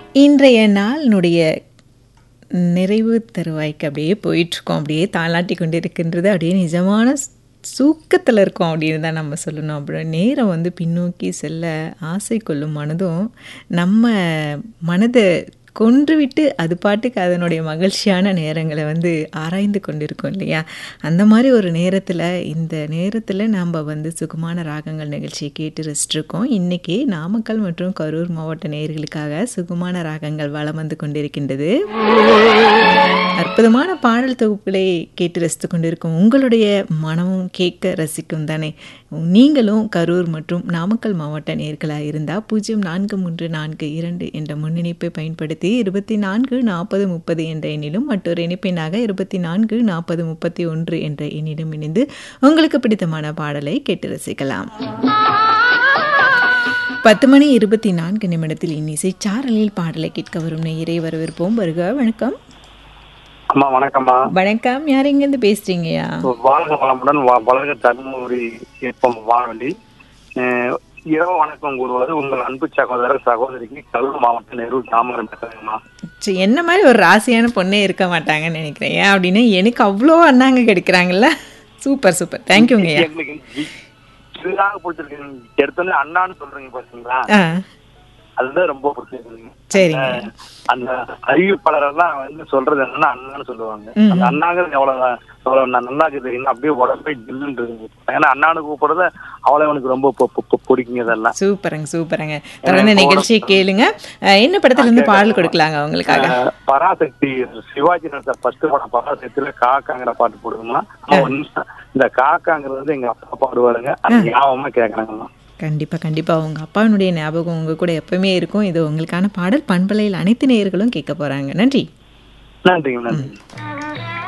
இன்றைய நாளினுடைய நிறைவு தருவாய்க்கு அப்படியே போயிட்டுருக்கோம் அப்படியே தாளாட்டி கொண்டு இருக்கின்றது அப்படியே நிஜமான சூக்கத்தில் இருக்கோம் அப்படின்னு தான் நம்ம சொல்லணும் அப்புறம் நேரம் வந்து பின்னோக்கி செல்ல ஆசை கொள்ளும் மனதும் நம்ம மனதை கொன்றுவிட்டு அது பாட்டுக்கு அதனுடைய மகிழ்ச்சியான நேரங்களை வந்து ஆராய்ந்து கொண்டிருக்கோம் இல்லையா அந்த மாதிரி ஒரு நேரத்தில் இந்த நேரத்தில் நாம் வந்து சுகமான ராகங்கள் நிகழ்ச்சியை கேட்டு ரசிச்சிருக்கோம் இன்றைக்கி நாமக்கல் மற்றும் கரூர் மாவட்ட நேயர்களுக்காக சுகமான ராகங்கள் வளம் வந்து கொண்டிருக்கின்றது அற்புதமான பாடல் தொகுப்புகளை கேட்டு ரசித்து கொண்டிருக்கும் உங்களுடைய மனமும் கேட்க ரசிக்கும் தானே நீங்களும் கரூர் மற்றும் நாமக்கல் மாவட்ட நேர்களாக இருந்தால் பூஜ்ஜியம் நான்கு மூன்று நான்கு இரண்டு என்ற முன்னிணைப்பை பயன்படுத்தி இருபத்தி நான்கு நாற்பது முப்பது என்ற எண்ணிலும் மற்றொரு இணைப்பினாக இருபத்தி நான்கு நாற்பது முப்பத்தி ஒன்று என்ற எண்ணிலும் இணைந்து உங்களுக்கு பிடித்தமான பாடலை கேட்டு ரசிக்கலாம் பத்து மணி இருபத்தி நான்கு நிமிடத்தில் இன்னிசை சாரலில் பாடலை கேட்க வரும் நேயரை வரவேற்போம் வருக வணக்கம் அம்மா வணக்கம்மா வணக்கம் யார் எங்கேருந்து பேசுறீங்கயா வாழ்க வளமுடன் வ- வளர்க தர்மபுரி ஏற்பம் வானொலி அஹ், இரவு வணக்கம் கூறுவது உங்கள் அன்பு சகோதரர் சகோதரிக்கு கரூர் மாவட்ட நெரூர் தாமரம் பேசுறேங்கம்மா சரி, என்ன மாதிரி ஒரு ராசியான பொண்ணே இருக்க மாட்டாங்கன்னு நினைக்கிறேன் ஏன் அப்படின்னு எனக்கு அவ்வளோ அண்ணாங்க கிடைக்கிறாங்கல்ல சூப்பர் சூப்பர் தேங்க்யூங்கய்யா எங்களுக்கு இ- இதுதாங்க பிடிச்சிருக்கு எடுத்தோன்னே அண்ணான்னு சொல்றீங்க பாத்தீங்களா ஆ அதுதான் ரொம்ப பிடிச்சிருக்கு சரிங்க அந்த அறிவிப்பாளரெல்லாம் வந்து சொல்றது என்னன்னா அண்ணான்னு சொல்லுவாங்க ம். அந்த அண்ணாங்கிறது எவ்வளவு எவ்வளவு ந- நல்லா இருக்குது அப்படியே உடம்பே ஜில்லுன்னு இருக்குது ஏன்னா அண்ணானு கூப்பிடுறது அவ்வளவு எனக்கு ரொம்ப பு- பு- பு- பிடிக்குங்க இதெல்லாம் சூப்பருங்க சூப்பருங்க தொடர்ந்து நிகழ்ச்சியை கேளுங்க அஹ், என்ன படத்துல இருந்து பாடல் கொடுக்கலாங்க உங்களுக்காக அஹ் பராசக்தி சிவாஜி நடிச்ச ஃபர்ஸ்ட் படம் பராசக்தியில காக்காங்கிற பாட்டு போடுங்கம்மா ஆனா ஒரு நிமிஷம். இந்த காக்காங்கிறது வந்து எங்க அப்பா பாடுவாருங்க அது ஞாபகமா கேக்குறாங்கம்மா கண்டிப்பா கண்டிப்பா உங்க அப்பாவினுடைய ஞாபகம் உங்க கூட எப்பவுமே இருக்கும் இது உங்களுக்கான பாடல் பண்பலையில் அனைத்து நேயர்களும் கேட்க போறாங்க நன்றி நன்றிங்க நன்றி